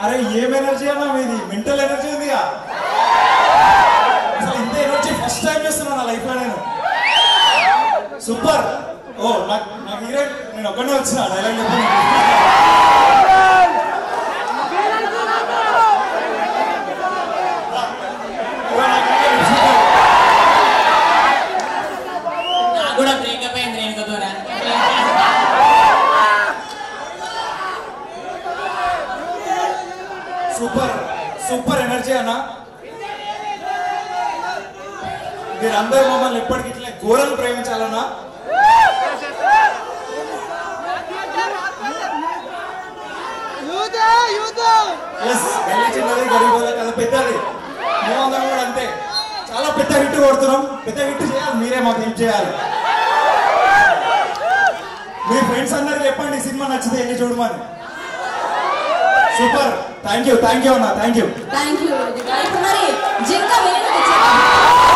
అరే ఏం ఎనర్జీ అన్నా మీది మెంటల్ ఎనర్జీ ఉందిగా అసలు ఇంత ఎనర్జీ ఫస్ట్ టైం చేస్తున్నా నా లైఫ్ లో నేను సూపర్ ఓ నాకు నాకు హీరోయిన్ నేను ఒక్కడే వచ్చిన డైలాగ్ చెప్పాను నాకు కూడా బ్రేకప్ అయింది రేణుక దూరా సూపర్ సూపర్ ఎనర్జీ అన్న మీరందరూ మమ్మల్ని ఎప్పటికీ ఇట్లా ఘోరలు ప్రేమించాలన్నా ఎస్ గల్లీ చిన్నది గరీబ్ కదా పెద్దది మేమందరం కూడా అంతే చాలా పెద్ద హిట్ కొడుతున్నాం పెద్ద హిట్ చేయాలి మీరే మాకు హెల్ప్ చేయాలి మీ ఫ్రెండ్స్ అందరికి చెప్పండి ఈ సినిమా నచ్చితే ఎన్ని చూడమని super thank you thank you అన్న థ్యాంక్ యూ థ్యాంక్ యూ ఇప్పుడు మరి జింక వేణు తెచ్చారు